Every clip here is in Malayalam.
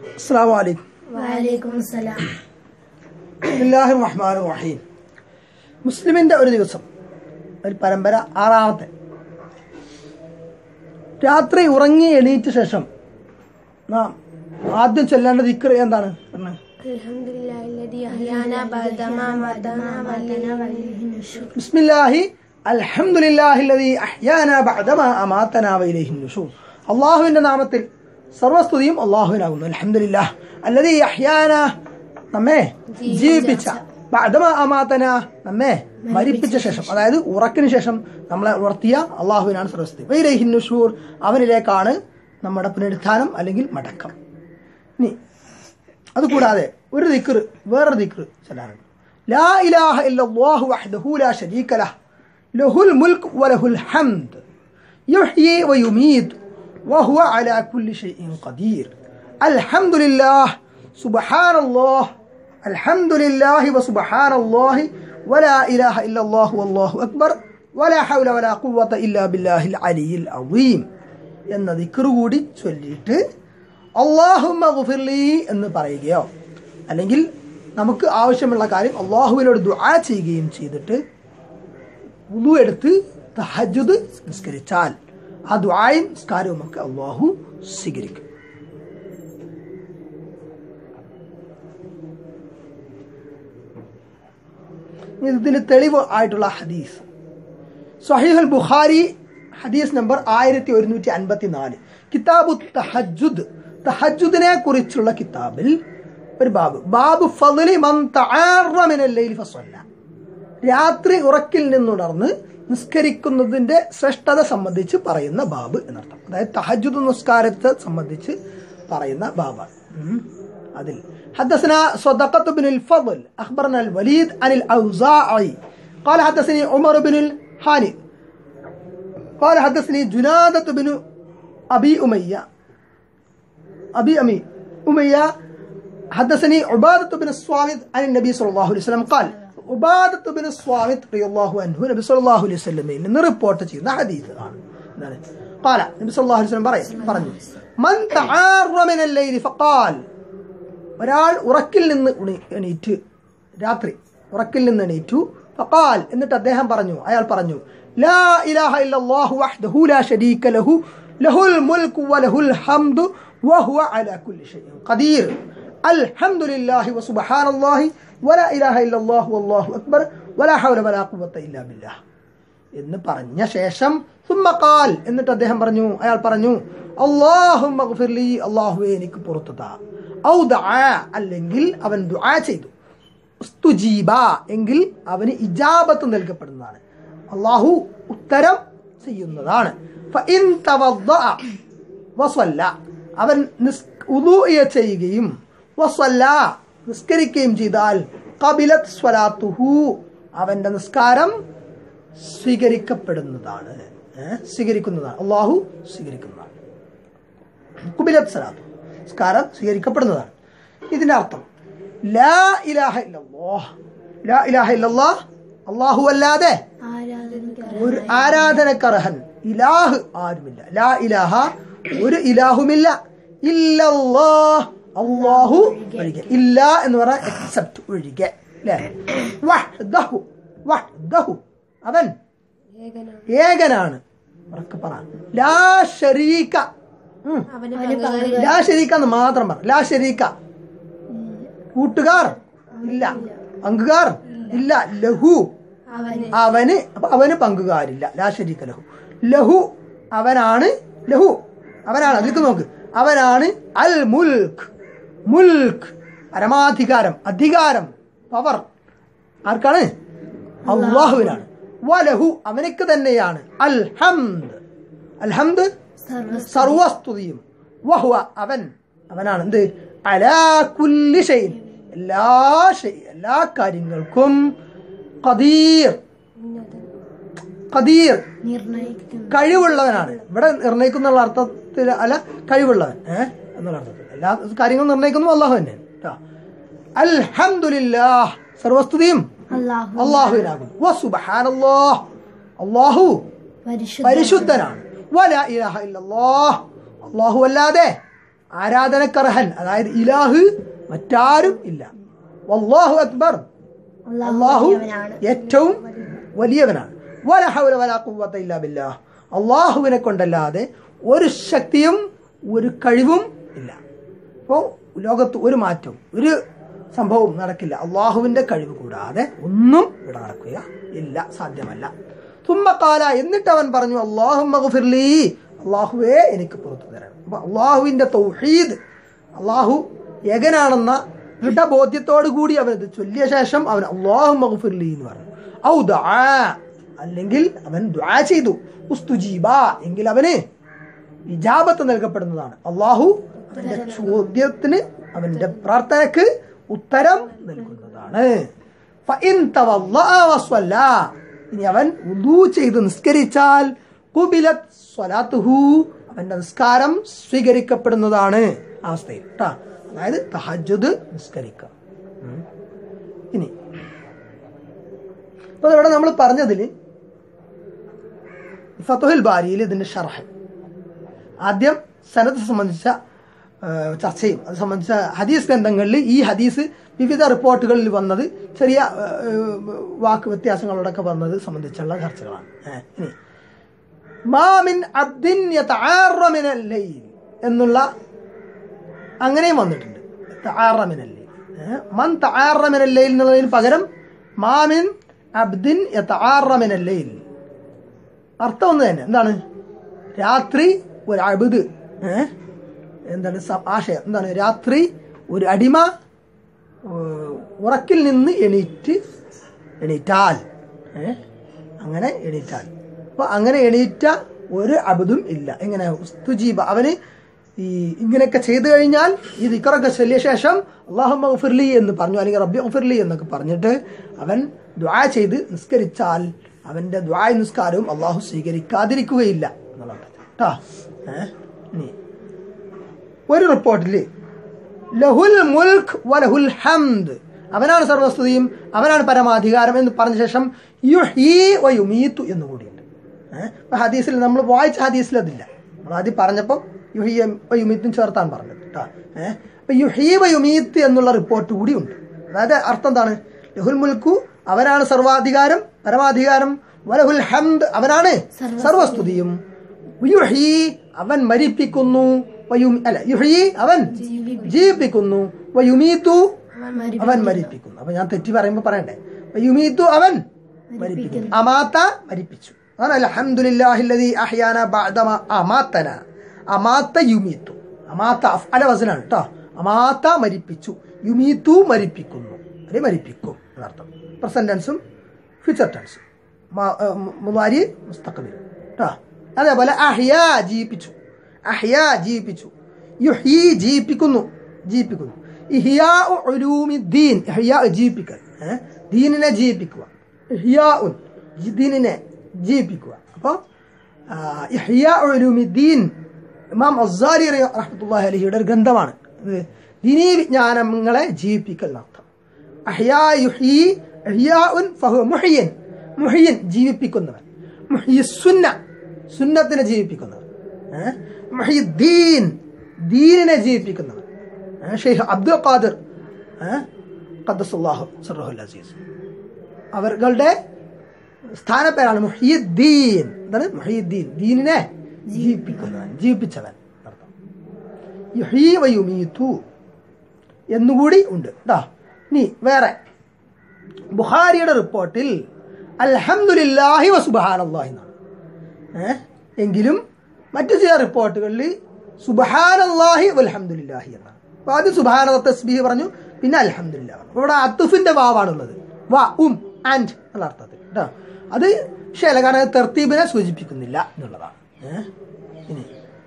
അസ്സാം വലൈക്കും വലൈക്കും സലാം ബിസ്മില്ലാഹി റഹ്മാൻ റഹീം മുസ്ലിമിന്റെ ഒരു ദിവസം ഒരു പരമ്പര ആറാമത്തെ രാത്രി ഉറങ്ങി എണീറ്റ ശേഷം നാം ആദ്യം ചെല്ലേണ്ട ദിക്കർ എന്താണ് പറഞ്ഞത് അൽഹംദുലില്ലാഹില്ലദി അഹ്യാനാ ബഅദമാ മതനാ വലനാ വലൈഹി നുശൂർ ബിസ്മില്ലാഹി അൽഹംദുലില്ലാഹില്ലദീ അഹ്യാനാ ബഅദമാ അമാതനാ വഇലൈഹി നുശൂർ അല്ലാഹുവിന്റെ നാമത്തിൽ സർവസ്തുതിയും അല്ലാഹുവിനാകുന്നു അൽഹംദുലില്ലാഹ് അല്ലദീ അഹ്യാനാ നമ്മെ ജീവിപ്പിച്ച ബഅദമാ അമാതനാ നമ്മെ മരിപ്പിച്ച ശേഷം അതായത് ഉറക്കിന് ശേഷം നമ്മളെ ഉണർത്തിയ അള്ളാഹുവിനാണ് സർവസ്തുതി വൈലൈഹി നുശൂർ അവനിലേക്കാണ് നമ്മുടെ പുനരുത്ഥാനം അല്ലെങ്കിൽ മടക്കം ഇനി അതുകൂടാതെ ഒരു ദിക്ർ വേറൊരു ദിക്ർ ചൊല്ലാനുണ്ട് ലാ ഇലാഹ ഇല്ലല്ലാഹു വഹ്ദഹു ലാ ശരീക ലഹ് ലഹുൽ മുൽക്ക് വലഹുൽ ഹംദ് യുഹ്യി വയുമീത് വഹുവ അലാ കുല്ലി ഷൈഇൻ ഖദീർ അൽഹംദുലില്ലാഹ് സുബ്ഹാനല്ലാഹ് അൽഹംദുലില്ലാഹി വസുബ്ഹാനല്ലാഹി വലാ ഇലാഹ ഇല്ലല്ലാഹു വല്ലാഹു അക്ബർ വലാ ഹൗല വലാ ഖുവത ഇല്ലാ ബില്ലാഹിൽ അലിയിൽ അളീം എന്ന ദിക്ർ കൂടി ചൊല്ലിയിട്ട് അള്ളാഹുമ്മ ഗുഫിർലി എന്ന് പറയുകയോ അല്ലെങ്കിൽ നമുക്ക് ആവശ്യമുള്ള കാര്യം അള്ളാഹുവിനോട് ദുആ ചെയ്യുകയും ചെയ്തിട്ട് ഉളു എടുത്ത് തഹജുദ് നിസ്കരിച്ചാൽ ആ ദുആയും നിസ്കാരവും ഒക്കെ അള്ളാഹു സ്വീകരിക്കും ഇതിന് തെളിവ് ആയിട്ടുള്ള ഹദീസ് സഹീഹുൽ ബുഖാരി ഹദീസ് നമ്പർ ആയിരത്തി ഒരുന്നൂറ്റി അൻപത്തി നാല് കിതാബു തഹജുദ് തഹജുദിനെ കുറിച്ചുള്ള കിതാബിൽ ഒരു ബാബ് ബാബു ഫضل മൻ തആറ മിനൽ ലൈലി ഫസല്ല രാത്രി ഉറക്കിൽ നിന്നുണർന്ന് നിസ്കരിക്കുന്നതിന്റെ ശ്രേഷ്ഠത സംബന്ധിച്ച് പറയുന്ന ബാബ് എന്നർത്ഥം അതായത് തഹജുദ് നിസ്കാരത്തെ സംബന്ധിച്ച് പറയുന്ന ബാബാണ് ഉം. അതിൽ حدثنا صدقة بن الفضل أخبرنا الوليد عن الأوزاعي قال حدثني عمر بن الحاني قال حدثني جنادة بن أبي أمية أبي أمي أمية حدثني عبادة بن الصامت عن النبي صلى الله عليه وسلم قال عبادة بن الصامت رضي الله عنه النبي صلى الله عليه وسلم നിന്ന് റിപ്പോർട്ട് ചെയ്യുന്ന ഹദീസ് ആണ് എന്താണ് قال النبي صلى الله عليه وسلم പറയും പറഞ്ഞു من تعار من الليل فقال ഒരാൾ ഉറക്കിൽ നിന്ന് ഉണി- എണീറ്റ് രാത്രി ഉറക്കിൽ നിന്ന് എണീറ്റു ഫഖാൽ എന്നിട്ട് അദ്ദേഹം പറഞ്ഞു അയാൾ പറഞ്ഞു ലാ ഇലാഹ ഇല്ലല്ലാഹു വഹ്ദഹു ലാ ശരീക ലഹു ലഹുൽ മുൽക്കു വലഹുൽ ഹംദു വഹുവ അലാ കുല്ലി ഷൈഇൻ ഖദീർ അൽഹംദുലില്ലാഹി വസുബ്ഹാനല്ലാഹി വലാ ഇലാഹ ഇല്ലല്ലാഹു വല്ലാഹു അക്ബർ വലാ ഹൗല വലാ ഖുവത ഇല്ലാ ബില്ലാഹ് എന്ന് പറഞ്ഞ ശേഷം സുമ്മ ഖാൽ എന്നിട്ട് അദ്ദേഹം പറഞ്ഞു അയാൾ പറഞ്ഞു അല്ലാഹുമ്മ ഗ്ഫിർലി അല്ലാഹുവേ എനിക്ക് പുറത്തു താ ഔ ദആ അല്ലെങ്കിൽ അവൻ ദുആ ചെയ്തു ഉസ്തുജീബ എങ്കിൽ അവന് ഇജാബത്ത് നൽകപ്പെടുന്നതാണ് അള്ളാഹു ഉത്തരം ചെയ്യുന്നതാണ് ഫഇൻ തവദ്ദഅ വസല്ല അവൻ നിസ് ഉദൂഇയ ചെയ്യുകയും വസല്ല നിസ്കരിക്കുകയും ചെയ്താൽ ഖബിലത് സ്വലാത്തുഹു അവന്റെ നിസ്കാരം സ്വീകരിക്കപ്പെടുന്നതാണ് ഏ? സ്വീകരിക്കുന്നതാണ് അള്ളാഹു സ്വീകരിക്കുന്നതാണ് കുബിലത് സലാത്ത് നിസ്കാരം സ്വീകരിക്കപ്പെടുന്നതാണ് ഇതിന്റെ അർത്ഥം ലാ ഇലാഹ ഇല്ലല്ലാഹ് ലാ ഇലാഹ ഇല്ലല്ലാഹ് അള്ളാഹു അല്ലാതെ ആരാധനയ്ക്ക് ഒരു ആരാധനക്കർഹൻ ഇലാഹ് ആരുമില്ല ലാ ഇലാഹ ഒരു ഇലാഹുമില്ല ഇല്ലല്ലാഹ് അള്ളാഹു ഒഴികെ ഇല്ല എന്ന് പറഞ്ഞാൽ എക്സെപ്റ്റ് ഒഴികെ അല്ലേ വഹ്ദഹു വഹ്ദഹു അവൻ ഏകനാണ് ഏകനാണ് ഉറക്കെ പറ ലാ ശരീക ഉം. അവന് പങ്കുകാരി ലാ ശരീക എന്ന് മാത്രം പറ ലാ ശരീക കൂട്ടുകാർ ഇല്ല പങ്കുകാർ ഇല്ല ലഹു അവന് അവന് അപ്പൊ അവന് പങ്കുകാരില്ല ലാ ശരീക ലഹു ലഹു അവനാണ് ലഹു അവനാണ് അതിലേക്ക് നോക്ക് അവനാണ് അൽ മുൽക്ക് മുൽക്ക് പരമാധികാരം അധികാരം പവർ ആർക്കാണ് അള്ളാഹുവിനാണ് വലഹു അവനക്ക് തന്നെയാണ് അൽ ഹംദ് അൽ ഹംദ് സർവ സർവസ്തുതിയും വഹുവ അവൻ അവനാണ് എന്ത് അലാ കുല്ലി ഷൈൻ എല്ലാ ഷൈ- എല്ലാ കാര്യങ്ങൾക്കും ഖദീർ ഖദീർ നിർണയിക്കുന്നു കഴിവുള്ളവനാണ് ഇവിടെ നിർണയിക്കുന്ന അർത്ഥത്തിൽ അല്ല കഴിവുള്ളവൻ ഏഹ് എന്നുള്ള അർത്ഥത്തിൽ എല്ലാ കാര്യങ്ങളും നിർണയിക്കുന്നു അള്ളാഹു തന്നെ കേട്ടോ അൽഹംദുലില്ലാഹ് സർവസ്തുതിയും അള്ളാഹു അള്ളാഹുവിനാകുന്നു വസുബ്ഹാനല്ലാഹ് അള്ളാഹു പരിശുദ്ധ പരിശുദ്ധനാണ് വല ഇലാഹ ഇല്ലല്ലാഹ് അള്ളാഹു അല്ലാതെ ആരാധനക്കർഹൻ അതായത് ഇലാഹ് മറ്റാരും ഇല്ല വല്ലാഹു അക്ബർ അള്ളാഹു ഏറ്റവും വലിയവനാണ് വല ഹൗല വലാ ഖുവ്വത ഇല്ലാ ബില്ലാഹ് അള്ളാഹുവിനെ കൊണ്ടല്ലാതെ ഒരു ശക്തിയും ഒരു കഴിവും ഇല്ല അപ്പോൾ ലോകത്ത് ഒരു മാറ്റവും ഒരു സംഭവവും നടക്കില്ല അള്ളാഹുവിന്റെ കഴിവ് കൂടാതെ ഒന്നും ഇവിടെ നടക്കുക ഇല്ല സാധ്യമല്ല തുമ്മക്കാല എന്നിട്ട് അവൻ പറഞ്ഞു അള്ളാഹു മഗ്ഫിർലി അള്ളാഹുവേ എനിക്ക് പുറത്തു തരണം അപ്പൊ അള്ളാഹുവിന്റെ തൗഹീദ് അള്ളാഹു ഏകനാണെന്ന ദൃഢബോധ്യത്തോടു കൂടി അവൻ ഇത് ചൊല്ലിയ ശേഷം അവൻ അള്ളാഹു മഗ്ഫിർലി എന്ന് പറഞ്ഞു ഔ ദുആ അല്ലെങ്കിൽ അവൻ ദുആ ചെയ്തു ഉസ്തുജീബ എങ്കിൽ അവന് ഇജാബത്ത് നൽകപ്പെടുന്നതാണ് അള്ളാഹു അവന്റെ ചോദ്യത്തിന് അവന്റെ പ്രാർത്ഥനക്ക് ഉത്തരം നൽകുന്നതാണ് ഫഇൻ തവല്ലഅ വസ്വല്ലാ. ഇനി അവൻ ഉദൂ ചെയ്ത് നിസ്കരിച്ചാൽ ഖുബിലത് സ്വലാത്തുഹു അവന്റെ നിസ്കാരം സ്വീകരിക്കപ്പെടുന്നതാണ് ആ അവസ്ഥയിൽ ട്ടാ അതായത് തഹജ്ജുദ് നിസ്കരിക്കുക ഉം. ഇനി ഇപ്പൊ ഇവിടെ നമ്മൾ പറഞ്ഞതിൽ ഫത്തുഹിൽ ബാരിയിൽ ഇതിന്റെ ഷർഹ് ആദ്യം സനത്ത് സംബന്ധിച്ച ആ, ചർച്ചയും അത് സംബന്ധിച്ച ഹദീസ് ഗ്രന്ഥങ്ങളിൽ ഈ ഹദീസ് വിവിധ റിപ്പോർട്ടുകളിൽ വന്നത് ചെറിയ ആ, വാക്ക് വ്യത്യാസങ്ങളോടൊക്കെ വന്നത് സംബന്ധിച്ചുള്ള ചർച്ചകളാണ് ഏ, ഇനി മാമിൻ അബ്ദിൻ യതആറ മിനൽ ലൈൽ എന്നുള്ള അങ്ങനെയും വന്നിട്ടുണ്ട് തആറ മിനൽ ലൈൽ ഏ, മൻ തആറ മിനൽ ലൈൽ എന്നുള്ളതിന് പകരം മാമിൻ അബ്ദിൻ യതആറ മിനൽ ലൈൽ അർത്ഥം ഒന്ന് തന്നെ എന്താണ് രാത്രി ഒരു അബുദ് ഏ? എന്താണ് സ- ആശയം എന്താണ് രാത്രി ഒരു അടിമ ഏഹ്, ഉറക്കിൽ നിന്ന് എണീറ്റ് എണീറ്റാൽ ഏ? അങ്ങനെ എണീറ്റാൽ അപ്പൊ അങ്ങനെ എണീറ്റ ഒരു അബുദും ഇല്ല എങ്ങനെ ഉസ്തുജീബ അവന് ഈ ഇങ്ങനെയൊക്കെ ചെയ്തു കഴിഞ്ഞാൽ ഈ ദിക്കറൊക്കെ ചൊല്ലിയ ശേഷം അള്ളാഹു മഗ്ഫിർലി എന്ന് പറഞ്ഞു അല്ലെങ്കിൽ റബ്ബി മഗ്ഫിർലി എന്നൊക്കെ പറഞ്ഞിട്ട് അവൻ ദ്വാ ചെയ്ത് നിസ്കരിച്ചാൽ അവന്റെ ദ്വാ നിസ്കാരവും അള്ളാഹു സ്വീകരിക്കാതിരിക്കുകയില്ല എന്നുള്ളതാണ് കേട്ടോ ഏഹ് ഇനി ഒരു റിപ്പോർട്ടിൽ ലഹുൽ മുൽഖ് വലഹുൽ ഹംദ് അവനാണ് സർവസ്തുതിയും അവനാണ് പരമാധികാരം എന്ന് പറഞ്ഞ ശേഷം യുഹീ വയുമീത്തു എന്ന് കൂടിയുണ്ട് ഏഹ് ഇപ്പൊ ഹദീസിൽ നമ്മൾ വായിച്ച ഹദീസിൽ അതില്ല നമ്മൾ ആദ്യം പറഞ്ഞപ്പം യുഹി വയുമീത്തും ചേർത്താണ് പറഞ്ഞത് കേട്ടോ ഏഹ് അപ്പൊ യുഹീ വയുമീത്ത് എന്നുള്ള റിപ്പോർട്ട് കൂടി ഉണ്ട് അതായത് അർത്ഥം എന്താണ് ലഹുൽ മുൽക്കു അവനാണ് സർവാധികാരം പരമാധികാരം വലഹുൽ ഹംദ് അവനാണ് സർവസ്തുതിയും യുഹി അവൻ മരിപ്പിക്കുന്നു വയും- അല്ല യുഹി അവൻ ജീവിപ്പിക്കുന്നു വയുമീത്തു അവൻ മരിപ്പിക്കുന്നു അപ്പൊ ഞാൻ തെറ്റി പറയുമ്പോ പറയണ്ടേ വയുമീത്തു അവൻ മരിപ്പിക്കുന്നു അമാത്ത മരിപ്പിച്ചു അതാണ് അൽഹംദുലില്ലാഹില്ലദീ അഹ്യാന ബഅദമ അമാത്തന അമാത്ത യുമീത്തു അമാത്ത അല വസനാണ് കേട്ടോ അമാത്ത മരിപ്പിച്ചു യുമീത്തു മരിപ്പിക്കുന്നു അല്ലെ മരിപ്പിക്കും എന്നർത്ഥം പ്രസന്റ് ടെൻസും ഫ്യൂച്ചർ ടെൻസും മുതാരി മുസ്തഖബിൽ കേട്ടോ അതേപോലെ അഹ്യ ജീവിപ്പിച്ചു അഹ്യ ജീവിപ്പിച്ചു യുഹി ജീവിപ്പിക്കുന്നു ജീവിപ്പിക്കുന്നു ഇഹ്യാ ഉലൂമിദ്ദീൻ ഇഹ്യാ ജീവിപ്പിക്കൽ ഏ? ദീനിനെ ജീവിപ്പിക്കുക ഇഹ്യാ ഉൻ ദീനിനെ ജീവിപ്പിക്കുക അപ്പോൾ ഇഹ്യാ ഉലൂമിദ്ദീൻ ഇമാം അസാരി റഹ്മത്തുള്ളാഹി അലഹിയുടെ ഒരു ഗ്രന്ഥമാണ് ഇത് ദീനീ വിജ്ഞാനങ്ങളെ ജീവിപ്പിക്കൽ എന്നർത്ഥം അഹ്യാ യുഹീ ഇഹ്യാഉൻ ഫഹുവ മുഹ്യൻ മുഹ്യൻ ജീവിപ്പിക്കുന്നവൻ മുഹ്യി സുന്ന സുന്നത്തിനെ ജീവിപ്പിക്കുന്നവൻ ഏഹ്? മുഹ്യിദ്ദീൻ ദീനിനെ ജീവിപ്പിക്കുന്നവൻ ഏഹ്? ഷെയ്ഖ് അബ്ദുൽ ഖാദിർ ഏഹ്? ഖദ്ദസുല്ലാഹു സിർറഹുൽ അസീസ് അവരുടെ സ്ഥാനപ്പേരാണ് മുഹീദ്ദീൻ എന്താണ് മുഹീദ്ദീൻ ദീനിനെ ജീവിപ്പിക്കുന്നവൻ ജീവിപ്പിച്ചവൻ അർത്ഥം യുഹീ വയുമീതു എന്നുകൂടി ഉണ്ട് കേട്ടോ ഇനി വേറെ ബുഖാരിയുടെ റിപ്പോർട്ടിൽ അൽഹംദുലില്ലാഹി വസുബഹാനല്ലാഹി എന്നാണ് ഏ? എങ്കിലും മറ്റു ചില റിപ്പോർട്ടുകളിൽ സുബഹാനല്ലാഹി വൽഹംദുലില്ലാഹി എന്നാണ് അപ്പൊ ആദ്യം സുബഹാന തസ്ബീഹ് പറഞ്ഞു പിന്നെ അൽഹംദുലില്ലാ പറഞ്ഞു അപ്പൊ ഇവിടെ അത്തുഫിന്റെ വാവാണുള്ളത് വാ ഉം ആൻഡ് എന്നുള്ള അർത്ഥത്തിൽ കേട്ടോ അത് ശരിയല്ല കാരണം അത് തെർത്തീബിനെ സൂചിപ്പിക്കുന്നില്ല എന്നുള്ളതാണ് ഏ? ഇനി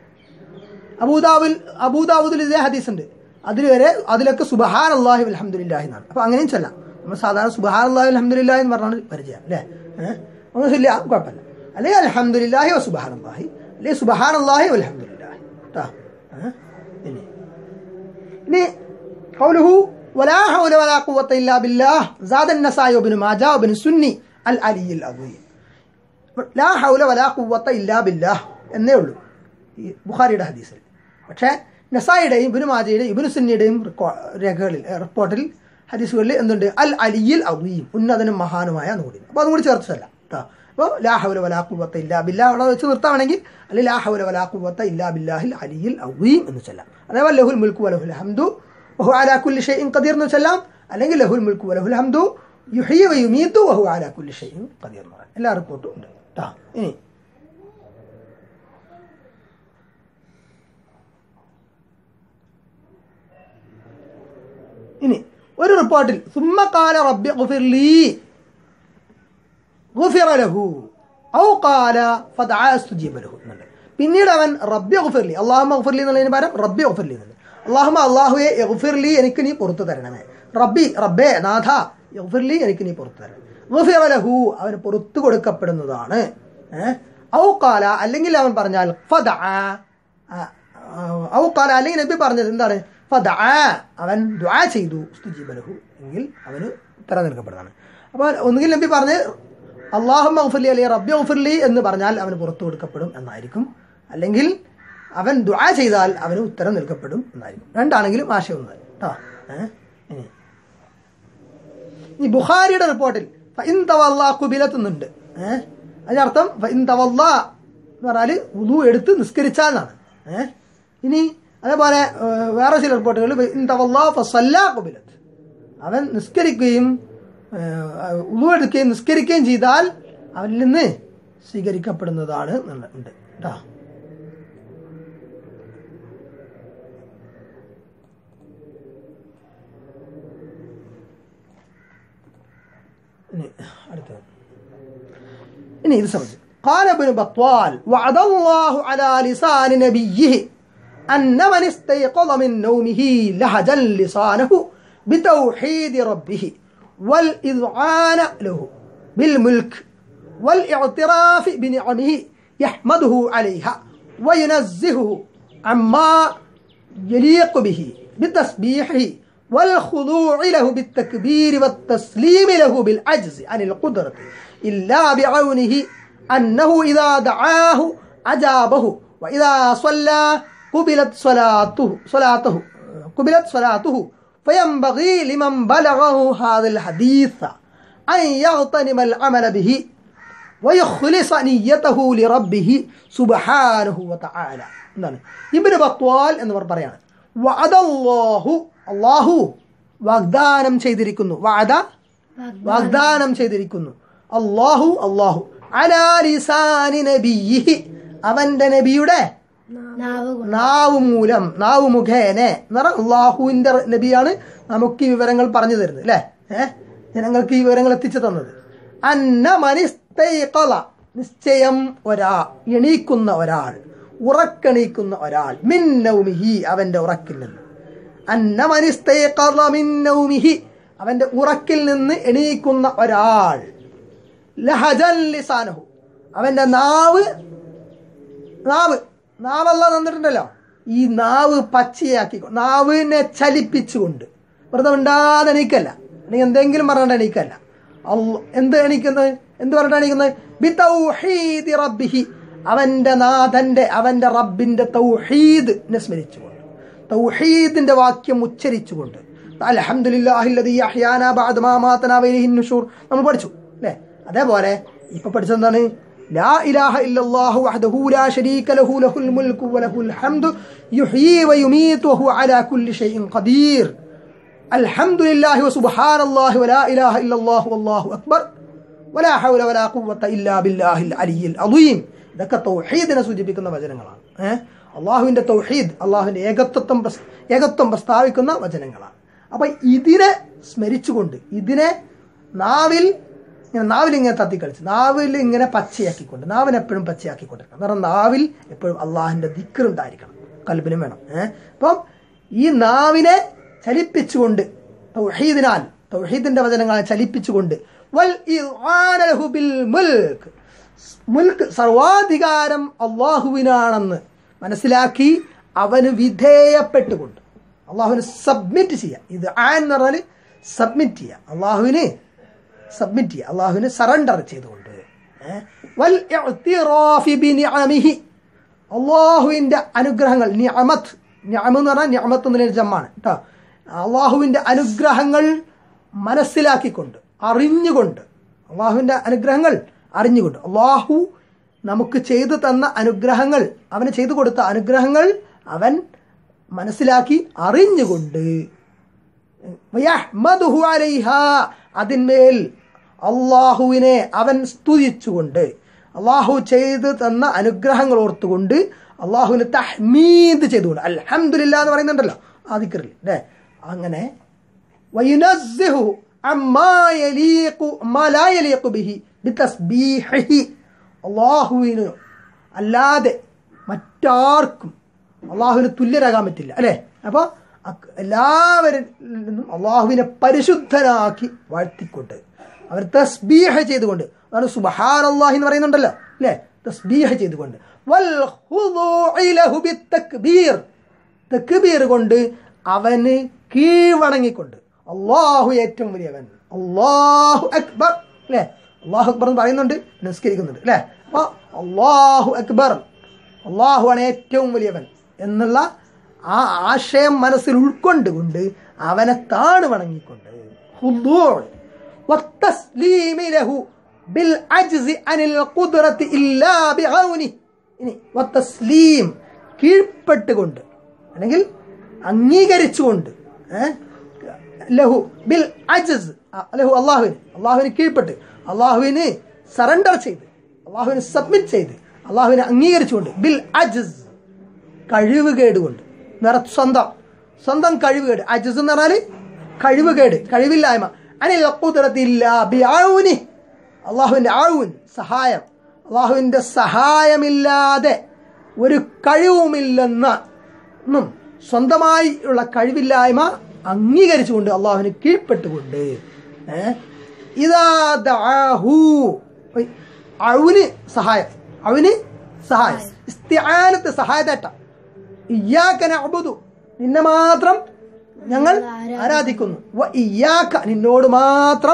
അബൂദാവിൽ അബൂദാവുദിൽ ഇതേ ഹദീസ് ഉണ്ട് അതിൽ വരെ അതിലൊക്കെ സുബഹാൻ അള്ളാഹി അലഹമുല്ലാഹി എന്നാണ് അപ്പൊ അങ്ങനെയും ചെല്ലാം നമ്മൾ സാധാരണ സുബഹാൻ അള്ളാഹി അലഹമുല്ലാഹി എന്ന് പറഞ്ഞാണ് പരിചയം അല്ലേ ഏഹ് ഒന്നും ചൊല്ലിയ കുഴപ്പമില്ല അല്ലെങ്കിൽ അലഹമുല്ലാഹി സുബഹാൻ അള്ളാഹി അല്ലെങ്കിൽ സുബഹാൻ അള്ളാഹി അലഹമുല്ലാഹി കേട്ടോ ഏഹ് ഇനി ഇനി قوله ولا حول ولا قوة إلا بالله زاد النسائي وابن ماجه وابن سني العلي العظيم ലാ ഹൗല വലാ ഖുവത്ത ഇല്ലാ ബില്ലാഹ് എന്നേ ഉള്ളൂ ഈ ബുഖാരിയുടെ ഹദീസിൽ പക്ഷേ നസായിയുടെയും ഇബിനു മാജയുടെയും ഇബിനു സുന്നിയുടെയും റിക്കോ- രേഖകളിൽ ഏ, റിപ്പോർട്ടിൽ ഹദീസുകളിൽ എന്തുണ്ട് അൽ അലിയിൽ അവീം ഉന്നതനും മഹാനുമായ എന്ന് കൂടി അപ്പോൾ അതും കൂടി ചേർത്തല്ല കേട്ടോ അപ്പോൾ ലാഹുല വലാഖുവത്ത ഇല്ലാ ബില്ലാ അവിടെ വെച്ച് നിർത്താണെങ്കിൽ അല്ലെങ്കിൽ ലാഹുല വലാഖുവത്ത ഇല്ലാ ബില്ലാഹിൽ അലിയിൽ അവീം എന്ന് ചെല്ലാം അതേപോലെ ലഹുൽ മുൽക്കു വലഹുൽ ഹംദു വഹു അലാ കുല്ലി ഷൈഇൻ ഖദീർ എന്ന് ചെല്ലാം അല്ലെങ്കിൽ ലഹുൽ മുൽക്കു വലഹുൽ ഹംദു യുഹ്യി വയുമീതു വഹു അലാ കുല്ലി ഷൈഇൻ ഖദീർ എന്ന് പറയാം എല്ലാ റിപ്പോർട്ടും ഉണ്ട് കേട്ടോ ഇനി ഇനി ഒരു റിപ്പോർട്ടിൽ സുമ്മക്കാല റബ്ബി ഗുഫിർലി ഗുഫിറ ലഹു ഔ ഖാല ഫദഅ അസ്തുജീബ ലഹു എന്നുണ്ട് പിന്നീട് അവൻ റബ്ബി ഗുഫിർലി അള്ളാഹുമ്മ ഗുഫിർലി എന്നുള്ളതിന് പകരം റബ്ബി ഗുഫിർലി എന്നുണ്ട് അള്ളാഹുമ്മ അള്ളാഹുയെ ഗുഫിർലി എനിക്ക് നീ പുറത്തു തരണമേ റബ്ബി റബ്ബേ നാഥ ഗുഫിർലി എനിക്ക് നീ പുറത്തു തരണം ഗുഫിറ ലഹു അവന് പുറത്തു കൊടുക്കപ്പെടുന്നതാണ് ഏഹ് ഔ ഖാല അല്ലെങ്കിൽ അവൻ പറഞ്ഞാൽ ഫദഅ ഔ ഖാല അല്ലെങ്കിൽ നബി പറഞ്ഞത് എന്താണ് ഫദഅ അവൻ ദുആ ചെയ്തു ഉസ്തുജീബ ലഹു എങ്കിൽ അവന് ഉത്തരം നൽകപ്പെടുന്നതാണ് അപ്പോൾ ഒന്നുകിൽ നബി പറഞ്ഞ് അള്ളാഹു മഹഫുലി അല്ലെങ്കിൽ റബ്ബി മഹഫുലി എന്ന് പറഞ്ഞാൽ അവന് പുറത്തു കൊടുക്കപ്പെടും എന്നായിരിക്കും അല്ലെങ്കിൽ അവൻ ദുആ ചെയ്താൽ അവന് ഉത്തരം നൽകപ്പെടും എന്നായിരിക്കും രണ്ടാണെങ്കിലും ആശയം ഒന്നായി കേട്ടോ ഏഹ് ഇനി ഈ ബുഖാരിയുടെ റിപ്പോർട്ടിൽ ഫഇൻ തവല്ലാ കുബിലത്തുന്നുണ്ട് ഏഹ് അതിനർത്ഥം ഫഇൻ തവല്ലാ എന്ന് പറഞ്ഞാൽ ഉദു എടുത്ത് നിസ്കരിച്ചാൽ എന്നാണ് ഏഹ് ഇനി അതേപോലെ ഏഹ്, വേറെ ചില റിപ്പോർട്ടുകളിൽ ഫഇൻ തവല്ലാ ഫസല്ലാ കുബിലത്ത് അവൻ നിസ്കരിക്കുകയും ഏഹ്, ഉദു എടുക്കുകയും നിസ്കരിക്കുകയും ചെയ്താൽ അവനിൽ നിന്ന് സ്വീകരിക്കപ്പെടുന്നതാണ് എന്നുള്ള ഉണ്ട് കേട്ടോ ഇനി അടുത്തത് ഇനി ഇത് സംബന്ധിച്ച് قال ابن بطال وعد الله على لسان نبيه أن من استيقظ من نومه لهجا لسانه بتوحيد ربه والإذعان له بالملك والاعتراف بنعمه يحمده عليها وينزهه عما يليق به بتسبيحه والخضوع له بالتكبير والتسليم له بالعجز عن القدرة إلا بعونه أنه إذا دعاه أجابه وإذا صلى قبلت صلاته صلاته قبلت صلاته فينبغي لمن بلغه هذا الحديث أن يغتنم العمل به ويخلص نيته لربه سبحانه وتعالى എന്താണ് ഇബിന് ബത്വാൽ എന്നിവർ പറയാണ് വഅദല്ലാഹു അള്ളാഹു വാഗ്ദാനം ചെയ്തിരിക്കുന്നു വാദ വാഗ്ദാനം ചെയ്തിരിക്കുന്നു അള്ളാഹു അള്ളാഹു അലാ ലിസാനി നബിയിഹി അവന്റെ നബിയുടെ നാവ് കൊണ്ട് നാവ് മൂലം നാവ് മുഖേന എന്ന് പറഞ്ഞാൽ അള്ളാഹുവിന്റെ നബിയാണ് നമുക്ക് ഈ വിവരങ്ങൾ പറഞ്ഞു തരുന്നത് അല്ലേ ഏഹ് ജനങ്ങൾക്ക് ഈ വിവരങ്ങൾ എത്തിച്ചു തന്നത് അന്ന മനിസ്തൈഖള നിശ്ചയം ഒരാ എണീക്കുന്ന ഒരാൾ ഉറക്കെണീക്കുന്ന ഒരാൾ മിന്നൗമിഹി അവന്റെ ഉറക്കിൽ നിന്ന് അന്ന മനിസ്തൈഖള മിന്നൗമിഹി അവന്റെ ഉറക്കിൽ നിന്ന് എണീക്കുന്ന ഒരാൾ ലഹജൻ ലിസാനഹു അവന്റെ നാവ് നാവ് നാവല്ല തന്നിട്ടുണ്ടല്ലോ ഈ നാവ് പച്ചയാക്കി നാവിനെ ചലിപ്പിച്ചുകൊണ്ട് വെറുതെ ഉണ്ടാതെ എണീക്കല്ല അല്ലെങ്കിൽ എന്തെങ്കിലും പറഞ്ഞിട്ട് എണീക്കല്ല അല്ല എന്ത് എണീക്കുന്നത് എന്ത് പറഞ്ഞിട്ട് എണീക്കുന്നത് ബിതൗഹീദി റബ്ബിഹി അവന്റെ നാഥന്റെ അവന്റെ റബ്ബിന്റെ തൗഹീദിനെ സ്മരിച്ചുകൊണ്ട് തൗഹീദിന്റെ വാക്യം ഉച്ചരിച്ചുകൊണ്ട് അൽഹംദുലില്ലാഹില്ലദീ അഹ്യാനാ ബഅദ മാ മാതനാ വഇലൈഹിൻ നുശൂർ നമ്മൾ പഠിച്ചു അല്ലേ അതേപോലെ ഇപ്പൊ പഠിച്ചത് എന്താണ് ലാ ഇലാഹ ഇല്ലല്ലാഹു വഹ്ദഹു ലാ ശരീക ലഹു ലഹുൽ മുൽക്കു വലഹുൽ ഹംദു യുഹ്യീ വയുമീതു വഹുവ അലാ കുല്ലി ഷൈഇൻ ഖദീർ അൽഹംദുലില്ലാഹി വസുബ്ഹാനല്ലാഹി വലാ ഇലാഹ ഇല്ലല്ലാഹു വല്ലാഹു അക്ബർ വലാ ഹൗല വലാ ഖുവ്വത ഇല്ലാ ബില്ലാഹിൽ അലിയിൽ അളീം ഇതൊക്കെ തൗഹീദിനെ സൂചിപ്പിക്കുന്ന വചനങ്ങളാണ് ഏഹ് അള്ളാഹുവിന്റെ തൗഹീദ് അള്ളാഹുവിന്റെ ഏകത്വം പ്രസ്- ഏകത്വം പ്രസ്താവിക്കുന്ന വചനങ്ങളാണ് അപ്പൊ ഇതിനെ സ്മരിച്ചുകൊണ്ട് ഇതിനെ നാവിൽ ഇങ്ങനെ നാവിൽ ഇങ്ങനെ തത്തിക്കളിച്ച് നാവിൽ ഇങ്ങനെ പച്ചയാക്കിക്കൊണ്ട് നാവിനെ എപ്പോഴും പച്ചയാക്കിക്കൊണ്ടിരിക്കണം കാരണം നാവിൽ എപ്പോഴും അള്ളാഹിന്റെ ദിക്കറുണ്ടായിരിക്കണം കൽബിനും വേണം ഏഹ് അപ്പം ഈ നാവിനെ ചലിപ്പിച്ചുകൊണ്ട് തൗഹീദിനാൽ തൗഹീദിന്റെ വചനങ്ങളെ ചലിപ്പിച്ചുകൊണ്ട് വൽ ഇദ്ആന ലഹു ബിൽ മുൽക്ക് മുൽക്ക് സർവാധികാരം അള്ളാഹുവിനാണെന്ന് മനസ്സിലാക്കി അവന് വിധേയപ്പെട്ടുകൊണ്ട് അള്ളാഹുവിന് സബ്മിറ്റ് ചെയ്യാം ഇത് ആൻ എന്ന് പറഞ്ഞാൽ സബ്മിറ്റ് ചെയ്യാം അള്ളാഹുവിന് സബ്മിറ്റ് ചെയ്യുക അള്ളാഹുവിന് സറണ്ടർ ചെയ്തുകൊണ്ട് ഏ? വൽ ഇഅ്തിറാഫി ബിനിഅമിഹി അള്ളാഹുവിൻ്റെ അനുഗ്രഹങ്ങൾ നിഅമത്ത് ഞാമ് എന്ന് പറഞ്ഞാൽ ഞാമത്ത് എന്നൊരു ജമ്മാണ് കേട്ടോ അള്ളാഹുവിൻ്റെ അനുഗ്രഹങ്ങൾ മനസ്സിലാക്കിക്കൊണ്ട് അറിഞ്ഞുകൊണ്ട് അള്ളാഹുവിൻ്റെ അനുഗ്രഹങ്ങൾ അറിഞ്ഞുകൊണ്ട് അള്ളാഹു നമുക്ക് ചെയ്തു തന്ന അനുഗ്രഹങ്ങൾ അവന് ചെയ്തു കൊടുത്ത അനുഗ്രഹങ്ങൾ അവൻ മനസ്സിലാക്കി അറിഞ്ഞുകൊണ്ട് വയഹ്മദുഹു അലൈഹ അതിന്മേൽ അള്ളാഹുവിനെ അവൻ സ്തുതിച്ചുകൊണ്ട് അള്ളാഹു ചെയ്തു തന്ന അനുഗ്രഹങ്ങൾ ഓർത്തുകൊണ്ട് അള്ളാഹുവിനെ തഹ്മീദ് ചെയ്തുകൊണ്ട് അൽഹംദുലില്ലാ എന്ന് പറയുന്നുണ്ടല്ലോ ആദിക്കറിൽ അല്ലേ അങ്ങനെ വയുനസ്സിഹു അമ്മാ യലീഖു മാ ലാ യലീഖു ബിഹി ബിതസ്ബീഹിഹി അള്ളാഹുവിന് അല്ലാതെ മറ്റാർക്കും അള്ളാഹുവിന് തുല്യരാകാൻ പറ്റില്ല അല്ലേ അപ്പോൾ എല്ലാവരിൽ നിന്നും അള്ളാഹുവിനെ പരിശുദ്ധനാക്കി വാഴ്ത്തിക്കൊണ്ട് അവർ തസ്ബീഹ ചെയ്തുകൊണ്ട് അതാണ് സുബഹാൻ അള്ളാഹി എന്ന് പറയുന്നുണ്ടല്ലോ അല്ലേ തസ്ബീഹ ചെയ്തുകൊണ്ട് വൽ ഖുദൂഇ ലഹു ബിത്തക്ബീർ തക്ബീർ കൊണ്ട് അവന് കീഴ്വണങ്ങിക്കൊണ്ട് അള്ളാഹു ഏറ്റവും വലിയവൻ അള്ളാഹു അക്ബർ അല്ലേ അള്ളാഹു അക്ബർ എന്ന് പറയുന്നുണ്ട് നിസ്കരിക്കുന്നുണ്ട് അല്ലേ അപ്പോൾ അള്ളാഹു അക്ബർ അള്ളാഹുവാണ് ഏറ്റവും വലിയവൻ എന്നുള്ള ആ ആശയം മനസ്സിൽ ഉൾക്കൊണ്ടുകൊണ്ട് അവനെ താണു വണങ്ങിക്കൊണ്ട് ഹുദൂർ والتسليم له بالعجز عن القدرة إلا بعونه ഇനി വത്തസ്ലീം കീഴ്പ്പെട്ടുകൊണ്ട് അല്ലെങ്കിൽ അംഗീകരിച്ചുകൊണ്ട് ഏ? ലഹു ബിൽ അജസ് ലഹു അള്ളാഹുവിന് അള്ളാഹുവിന് കീഴ്പ്പെട്ട് അള്ളാഹുവിന് സറണ്ടർ ചെയ്ത് അള്ളാഹുവിന് സബ്മിറ്റ് ചെയ്ത് അള്ളാഹുവിനെ അംഗീകരിച്ചുകൊണ്ട് ബിൽ അജസ് കഴിവുകേട് കൊണ്ട് നിറ സ്വന്തം സ്വന്തം കഴിവുകേട് അജസ് എന്ന് പറഞ്ഞാൽ കഴിവുകേട് കഴിവില്ലായ്മ അനിൽ ഖുദ്റത്തില്ല ബിഔനി അള്ളാഹുവിൻ്റെ ആവുൻ സഹായം അള്ളാഹുവിൻ്റെ സഹായമില്ലാതെ ഒരു കഴിവുമില്ലെന്ന ന്നും സ്വന്തമായി ഉള്ള കഴിവില്ലായ്മ അംഗീകരിച്ചുകൊണ്ട് അള്ളാഹുവിന് കീഴ്പ്പെട്ടുകൊണ്ട് ഏ? ഇതാ ദഅഹു അവന് സഹായം അവന് സഹായം ഇസ്തിആനത്ത് സഹായതേട്ട ഇയ്യാക്ക നഅ്ബുദു നിന്നെ മാത്രം ഞങ്ങൾ ആരാധിക്കുന്നു വ ഇയ്യാക്ക നിന്നോട് മാത്രം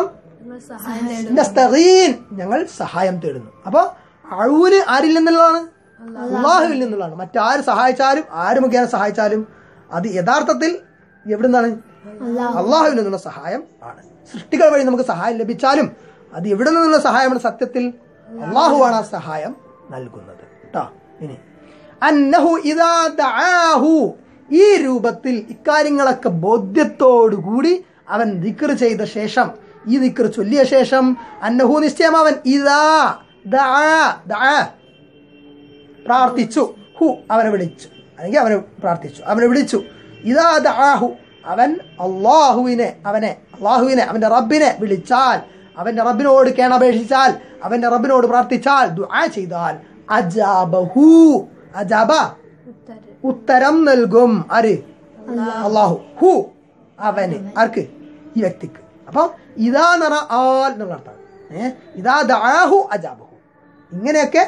നസ്തഗീൻ ഞങ്ങൾ സഹായം തേടുന്നു അപ്പൊ അഴൂന് ആരിൽ നിന്നുള്ളതാണ് അള്ളാഹുവിൽ നിന്നുള്ളതാണ് മറ്റാര് സഹായിച്ചാലും ആര് മുഖേന സഹായിച്ചാലും അത് യഥാർത്ഥത്തിൽ എവിടുന്നാണ് അള്ളാഹുവിൽ നിന്നുള്ള സഹായം ആണ് സൃഷ്ടികൾ വഴി നമുക്ക് സഹായം ലഭിച്ചാലും അത് എവിടെ നിന്നുള്ള സഹായമാണ് സത്യത്തിൽ അള്ളാഹുവാണ് ആ സഹായം നൽകുന്നത് കേട്ടോ ഇനി അന്നഹു ഇദാ ദആഹു ഈ രൂപത്തിൽ ഇക്കാര്യങ്ങളൊക്കെ ബോധ്യത്തോടുകൂടി അവൻ ദിക്ർ ചെയ്ത ശേഷം ഈ ദിക്ർ ചൊല്ലിയ ശേഷം അന്നഹു നിശ്ചയം അവൻ ഇതാ ദആ ദആ പ്രാർത്ഥിച്ചു ഹു അവനെ വിളിച്ചു അല്ലെങ്കിൽ അവനെ പ്രാർത്ഥിച്ചു അവനെ വിളിച്ചു ഇതാ ദആഹു അവൻ അള്ളാഹുവിനെ അവനെ അള്ളാഹുവിനെ അവന്റെ റബ്ബിനെ വിളിച്ചാൽ അവന്റെ റബ്ബിനോട് കേണപേക്ഷിച്ചാൽ അവന്റെ റബ്ബിനോട് പ്രാർത്ഥിച്ചാൽ ദുആ ചെയ്താൽ അജാബഹു അജാബ ഉത്തരം നൽകും ആര് അള്ളാഹു ഹു അവന് ആർക്ക് ഈ വ്യക്തിക്ക് അപ്പൊ ഇതാ നിറ ആൽ എന്നുള്ള അർത്ഥമാണ് ഏഹ് ഇതാ ദാഹു അജാബഹു ഇങ്ങനെയൊക്കെ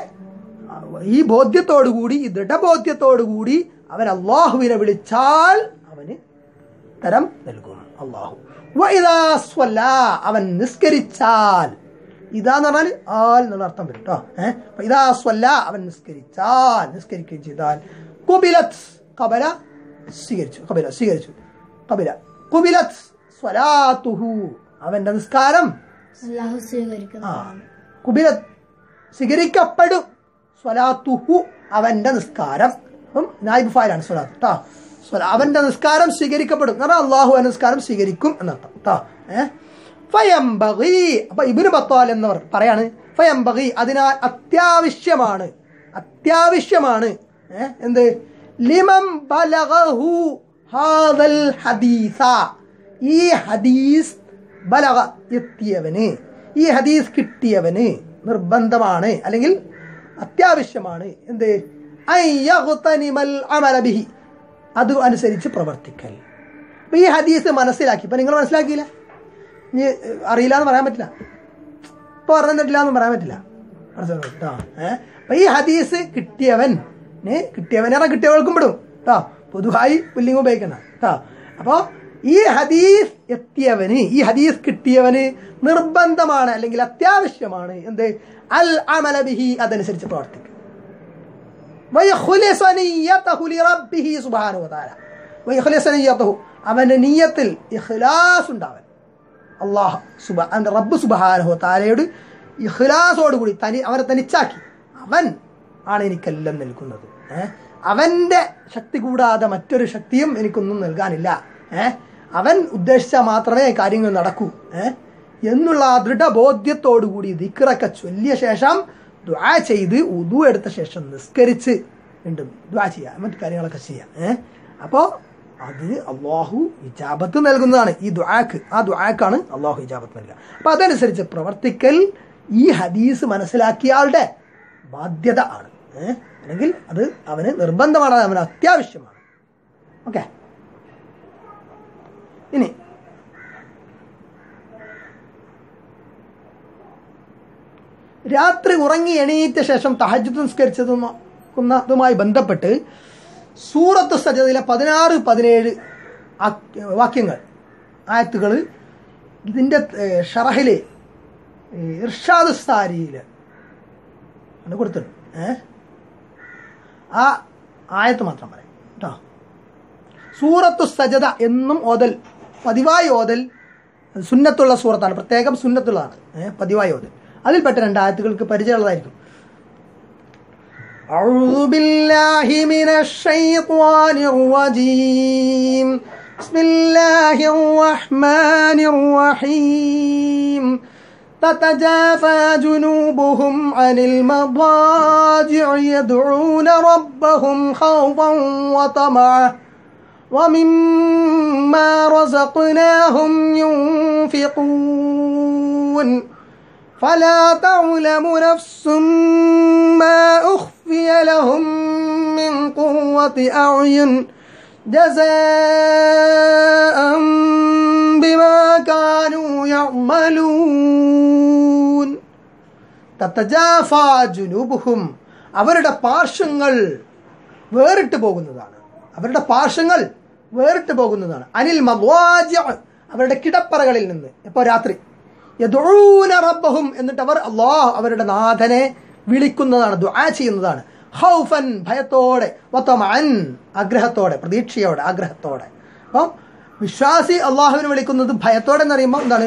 ഈ ബോധ്യത്തോടുകൂടി ഈ ദൃഢബോധ്യത്തോടുകൂടി അവൻ അള്ളാഹുവിനെ വിളിച്ചാൽ അവന് തരം നൽകും അള്ളാഹു വഇദാ സ്വല്ലാ, അവൻ നിസ്കരിച്ചാൽ ഇതാന്ന് പറഞ്ഞാൽ ആൽ എന്നുള്ള അർത്ഥം വരും കേട്ടോ ഏഹ് അപ്പൊ ഇതാ സ്വല്ല അവൻ നിസ്കരിച്ചാൽ നിസ്കരിക്കുകയും ചെയ്താൽ കുബിലത്ത് കബല സ്വീകരിച്ചു കബില സ്വീകരിച്ചു കബില കുബിലത്ത് സ്വലാത്തുഹു അവന്റെ നിസ്കാരം അള്ളാഹു ആ സ്വീകരിക്കുന്നു കുബിലത്ത് സ്വീകരിക്കപ്പെടും സ്വലാത്തുഹു അവന്റെ നിസ്കാരം അപ്പം നായിബ് ഫായിലാണ് സ്വലാത്ത് കേട്ടോ സ്വല- അവന്റെ നിസ്കാരം സ്വീകരിക്കപ്പെടും എന്ന് പറഞ്ഞാൽ അള്ളാഹു അവന്റെ നിസ്കാരം സ്വീകരിക്കും എന്നർത്ഥം കേട്ടോ ഏഹ് ഫയംബഗി അപ്പൊ ഇബിന് ബത്താൽ എന്നവർ പറയാണ് ഫയംബഗി അതിനാൽ അത്യാവശ്യമാണ് അത്യാവശ്യമാണ് ഏഹ് എന്ത് ലിമം ബലഗഹു ഹാദൽ ഹദീസ ഈ ഹദീസ് ബലഗ എത്തിയവന് ഈ ഹദീസ് കിട്ടിയവന് നിർബന്ധമാണ് അല്ലെങ്കിൽ അത്യാവശ്യമാണ് എന്ത് അൻ യഗ്തനിമൽ അമല ബിഹി അത് അനുസരിച്ച് പ്രവർത്തിക്കൽ അപ്പൊ ഈ ഹദീസ് മനസ്സിലാക്കി ഇപ്പൊ നിങ്ങൾ മനസ്സിലാക്കിയില്ല ഇനി അറിയില്ല എന്ന് പറയാൻ പറ്റില്ല ഇപ്പൊ പറഞ്ഞിട്ടില്ല എന്ന് പറയാൻ പറ്റില്ല മനസ്സിലായോ? കേട്ടോ ഏഹ് അപ്പൊ ഈ ഹദീസ് കിട്ടിയവൻ ഏ, കിട്ടിയവനെ പറഞ്ഞാൽ കിട്ടിയവൾക്കും പെടും കേട്ടോ പൊതുവായി പുല്ലിങ് ഉപയോഗിക്കണം കേട്ടോ അപ്പോ ഈ ഹദീസ് എത്തിയവന് ഈ ഹദീസ് കിട്ടിയവന് നിർബന്ധമാണ് അല്ലെങ്കിൽ അത്യാവശ്യമാണ് എന്ത് അൽ അമല ബിഹി അതനുസരിച്ച് പ്രവർത്തിക്കും വയഖ്ലിസ നിയ്യതഹു ലിറബ്ബിഹി സുബ്ഹാനഹു വതആല വയഖ്ലിസ നിയ്യതഹു അവന്റെ നിയ്യത്തിൽ ഇഖ്ലാസ് ഉണ്ടാവൻ അള്ളാഹ് സുബ അവൻ്റെ റബ്ബ് സുബഹാനഹു താലയോട് ഇഖ്ലാസോടുകൂടി തനി അവനെ തനിച്ചാക്കി അവൻ ആണ് എനിക്കെല്ലാം നൽകുന്നത് ഏ? അവന്റെ ശക്തി കൂടാതെ മറ്റൊരു ശക്തിയും എനിക്കൊന്നും നൽകാനില്ല ഏ? അവൻ ഉദ്ദേശിച്ചാൽ മാത്രമേ കാര്യങ്ങൾ നടക്കൂ ഏ? എന്നുള്ള ആ ദൃഢബോധ്യത്തോടുകൂടി ദിക്റൊക്കെ ചൊല്ലിയ ശേഷം ദ്വാ ചെയ്ത് ഉദു എടുത്ത ശേഷം നിസ്കരിച്ച് വീണ്ടും ദ്വാ ചെയ്യാം മറ്റു കാര്യങ്ങളൊക്കെ ചെയ്യാം ഏഹ് അപ്പോൾ അത് അള്ളാഹു ഇജാബത്ത് നൽകുന്നതാണ് ഈ ദ്വാക്ക് ആ ദ്വാക്കാണ് അള്ളാഹു ഇജാബത്ത് നൽകുക അപ്പൊ അതനുസരിച്ച് പ്രവർത്തിക്കൽ ഈ ഹദീസ് മനസ്സിലാക്കിയ ആളുടെ ബാധ്യത ആണ് ഏഹ് അല്ലെങ്കിൽ അത് അവന് നിർബന്ധമാണ് അത് അവന് അത്യാവശ്യമാണ് ഓക്കെ ഇനി രാത്രി ഉറങ്ങി എണീറ്റ ശേഷം തഹജ് നിസ്കരിച്ചതുമായി ബന്ധപ്പെട്ട് സൂറത്ത് സജതയിലെ പതിനാറ് പതിനേഴ് ആക്- വാക്യങ്ങൾ ആയത്തുകൾ ഇതിൻ്റെ ഷറഹില് ഇർഷാദ് സ്ഥാരിയിൽ ആണ് കൊടുത്തിട്ടുണ്ട് ഏ ആ ആയത്ത് മാത്രം പറയാം കേട്ടോ സൂറത്തു സജദ എന്നും ഓതൽ പതിവായി ഓതൽ സുന്നത്തുള്ള സൂറത്താണ് പ്രത്യേകം സുന്നത്തുള്ളതാണ് ഏ, പതിവായി ഓതൽ അതിൽപ്പെട്ട രണ്ട് ആയത്തുകൾക്ക് പരിചയമുള്ളതായിരിക്കും أعوذ بالله من الشيطان الرجيم بسم الله الرحمن الرحيم تتجافى جنوبهم عن المضاجع يدعون ربهم خوفا وطمعا ومما رزقناهم ينفقون فلا تعلم نفس ما أخفي لهم من قوة أعين جزاء بما كانوا يعملون തത്തജാഫ ജുനൂബുഹും അവരുടെ പാർശ്വങ്ങൾ വേറിട്ട് പോകുന്നതാണ് അവരുടെ പാർശ്വങ്ങൾ വേറിട്ട് പോകുന്നതാണ് അനിൽ മദ്വാജ അവരുടെ കിടപ്പറകളിൽ നിന്ന് ഇപ്പോൾ രാത്രി യദൂന റബ്ബഹും എന്നിട്ട് അവർ അള്ളാഹ് അവരുടെ നാഥനെ വിളിക്കുന്നതാണ് ദുആ ചെയ്യുന്നതാണ് ഹൗഫൻ ഭയത്തോടെ വത്തമഅൻ ആഗ്രഹത്തോടെ പ്രതീക്ഷയോടെ ആഗ്രഹത്തോടെ അപ്പം വിശ്വാസി അള്ളാഹുവിനെ വിളിക്കുന്നത് ഭയത്തോടെ എന്ന് പറയുമ്പോൾ എന്താണ്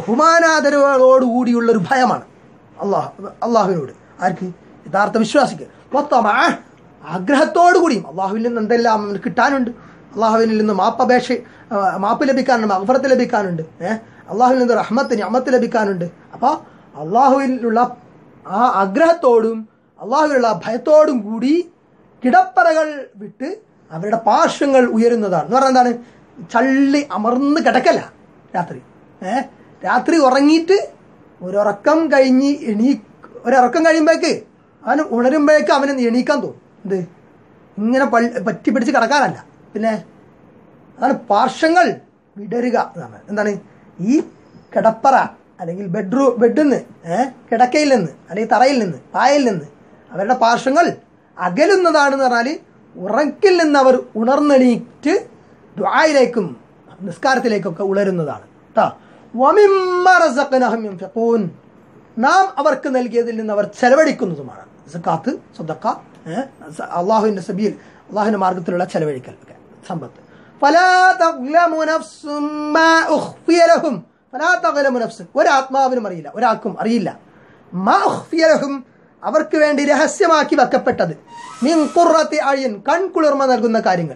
ബഹുമാനാദരവുകളോടുകൂടിയുള്ള ഒരു ഭയമാണ് അള്ളാഹു അള്ളാഹുവിനോട് ആർക്ക് യഥാർത്ഥ വിശ്വാസിക്ക് മൊത്തം ആഗ്രഹത്തോടു കൂടിയും അള്ളാഹുവിൽ നിന്ന് എന്തെല്ലാം അവന് കിട്ടാനുണ്ട് അള്ളാഹുവിനിൽ നിന്ന് മാപ്പപേക്ഷ ആ, മാപ്പ് ലഭിക്കാനുണ്ട് മഹഫറത്ത് ലഭിക്കാനുണ്ട് ഏഹ് അള്ളാഹുവിൽ നിന്ന് റഹ്മത്ത് ഞമ്മത്ത് ലഭിക്കാനുണ്ട് അപ്പോൾ അള്ളാഹുവിലുള്ള ആ ആഗ്രഹത്തോടും അള്ളാഹുവിലുള്ള ഭയത്തോടും കൂടി കിടപ്പറകൾ വിട്ട് അവരുടെ പാർശ്വങ്ങൾ ഉയരുന്നതാണ് എന്ന് പറഞ്ഞാൽ എന്താണ് ചള്ളി അമർന്ന് കിടക്കല്ല രാത്രി ഏ രാത്രി ഉറങ്ങിയിട്ട് ഒരുറക്കം കഴിഞ്ഞ് എണീ ഒരുറക്കം കഴിയുമ്പോഴേക്ക് അവൻ ഉണരുമ്പോഴേക്ക് അവന് എണീക്കാൻ തോന്നും എന്ത് ഇങ്ങനെ പള്ളി പറ്റി പിടിച്ച് കിടക്കാനല്ല പിന്നെ അതാണ് പാർശ്വങ്ങൾ വിടരുക എന്നാണ് എന്താണ് ഈ കിടപ്പറ അല്ലെങ്കിൽ ബെഡ്റൂ ബെഡിൽ നിന്ന് ഏഹ് കിടക്കയിൽ നിന്ന് അല്ലെങ്കിൽ തറയിൽ നിന്ന് പായയിൽ നിന്ന് അവരുടെ പാർശ്വങ്ങൾ അകലുന്നതാണെന്ന് പറഞ്ഞാൽ ഉറക്കിൽ നിന്ന് അവർ ഉണർന്നെണീറ്റ് ദ്വായിലേക്കും നിസ്കാരത്തിലേക്കൊക്കെ ഉളരുന്നതാണ് ട്ടാ. വമിമ്മ റസഖ്നഹും യുൻഫിഖൂൻ. നാം അവർക്ക് നൽകിയതിൽ നിന്ന് അവർ ചെലവഴിക്കുന്നതുമാണ് സക്കാത്ത് സ്വതക്ക അള്ളാഹുവിന്റെ സബീൽ അള്ളാഹുവിന്റെ മാർഗത്തിലുള്ള ചെലവഴിക്കൽ ഒക്കെ സമ്പത്ത് فلا تظلم نفس ما أخفي لهم فلا تظلم نفس ഒരാത്മാവിനും അറിയില്ല ഒരാൾക്കും അറിയില്ല മാ ഉഖ്ഫിയ ലഹും അവർക്ക് വേണ്ടി രഹസ്യമാക്കി വെക്കപ്പെട്ടത് മിൻ ഖുർറത്തി അയ്യൻ കൺകുളിർമ നൽകുന്ന കാര്യങ്ങൾ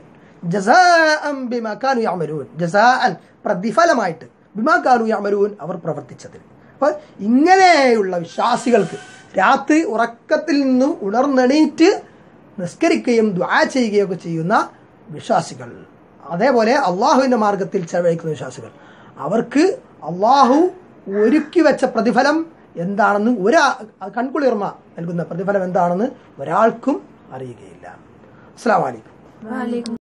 ജസാഅൻ ബിമാ കാനു യഅമലൂൻ ജസാഅൻ പ്രതിഫലമായിട്ട് ബിമാ കാനു യഅമലൂൻ അവർ പ്രവർത്തിച്ചതിന് അപ്പോൾ ഇങ്ങനെയുള്ള വിശ്വാസികൾക്ക് രാത്രി ഉറക്കത്തിൽ നിന്ന് ഉണർന്നെണീറ്റ് നിസ്കരിക്കുകയും ദ്വാ ചെയ്യുകയൊക്കെ ചെയ്യുന്ന വിശ്വാസികൾ അതേപോലെ അള്ളാഹുവിൻ്റെ മാർഗത്തിൽ ചെലവഴിക്കുന്ന വിശ്വാസികൾ അവർക്ക് അള്ളാഹു ഒരുക്കി വെച്ച പ്രതിഫലം എന്താണെന്ന് ഒരാ കൺകുളിർമ നൽകുന്ന പ്രതിഫലം എന്താണെന്ന് ഒരാൾക്കും അറിയുകയില്ല അസ്സാം വലൈക്കും വാലേക്കും